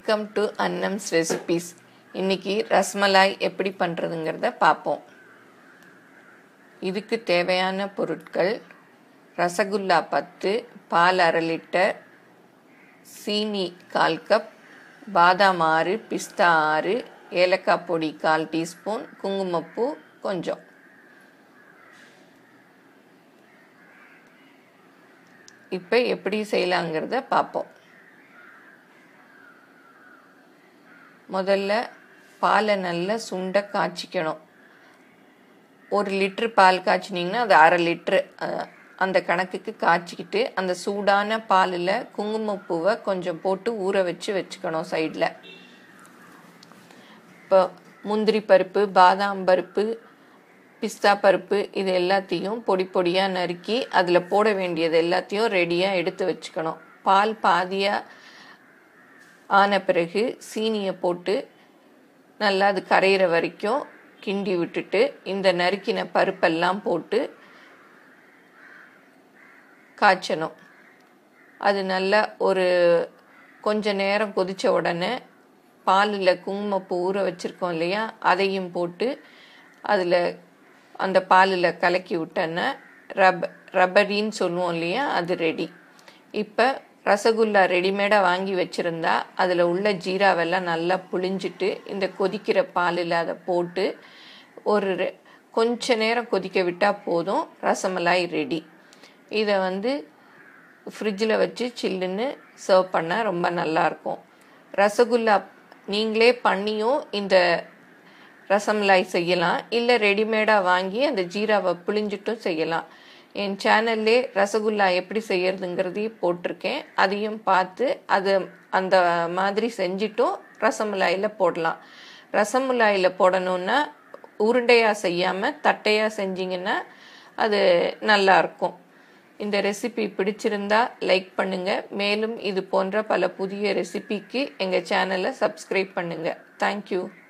welcome to Annam's recipes இன்னைக்கு ரஸ்மலாய் எப்படி பண்ணுறதுங்கிறத பார்ப்போம் இதுக்கு தேவையான பொருட்கள் ரசகுல்லா பத்து பால் அரை லிட்டர் சீனி கால் கப் பாதாம் ஆறு பிஸ்தா ஆறு ஏலக்காய் பொடி கால் டீஸ்பூன் குங்குமப்பூ கொஞ்சம் இப்போ எப்படி செய்யலாங்கிறத பார்ப்போம் முதல்ல பாலை நல்லா சுண்ட காய்ச்சிக்கணும் ஒரு லிட்ரு பால் காய்ச்சினிங்கன்னா அது அரை லிட்ரு அந்த கணக்குக்கு காய்ச்சிக்கிட்டு அந்த சூடான பாலில் குங்குமப்பூவை கொஞ்சம் போட்டு ஊற வச்சு வச்சுக்கணும் சைடில் இப்போ முந்திரி பருப்பு பாதாம் பருப்பு பிஸ்தா பருப்பு இது எல்லாத்தையும் பொடி பொடியாக நறுக்கி அதில் போட வேண்டியது எல்லாத்தையும் ரெடியாக எடுத்து வச்சுக்கணும் பால் பாதியாக ஆன பிறகு சீனியை போட்டு நல்லா அது கரையிற வரைக்கும் கிண்டி விட்டுட்டு இந்த நறுக்கின பருப்பெல்லாம் போட்டு காய்ச்சணும் அது நல்லா ஒரு கொஞ்ச நேரம் கொதித்த உடனே பாலில் குங்குமப்பூ ஊற வச்சுருக்கோம் இல்லையா அதையும் போட்டு அதில் அந்த பாலில் கலக்கி விட்டோன்னா ரப்ப ரப்பரின்னு சொல்லுவோம் இல்லையா அது ரெடி இப்போ ரசகுல்லா ரெடிமேடாக வாங்கி வச்சுருந்தா அதில் உள்ள ஜீராவெல்லாம் நல்லா புழிஞ்சிட்டு இந்த கொதிக்கிற பாலில் அதை போட்டு ஒரு கொஞ்ச நேரம் கொதிக்க விட்டால் போதும் ரசமலாய் ரெடி இதை வந்து ஃப்ரிட்ஜில் வச்சு சில்லுன்னு சர்வ் பண்ணால் ரொம்ப நல்லாயிருக்கும் ரசகுல்லா நீங்களே பண்ணியும் இந்த ரசமலாய் செய்யலாம் இல்லை ரெடிமேடாக வாங்கி அந்த ஜீராவை புழிஞ்சிட்டும் செய்யலாம் என் சேனல்லே ரசகுல்லா எப்படி செய்யறதுங்கிறதையும் போட்டிருக்கேன் அதையும் பார்த்து அது அந்த மாதிரி செஞ்சிட்டும் ரசமலாயில் போடலாம் ரசமலாயில் போடணுன்னா உருண்டையாக செய்யாமல் தட்டையாக செஞ்சிங்கன்னா அது நல்லாயிருக்கும் இந்த ரெசிபி பிடிச்சிருந்தா லைக் பண்ணுங்கள் மேலும் இது போன்ற பல புதிய ரெசிபிக்கு எங்கள் சேனலை சப்ஸ்கிரைப் பண்ணுங்கள் தேங்க்யூ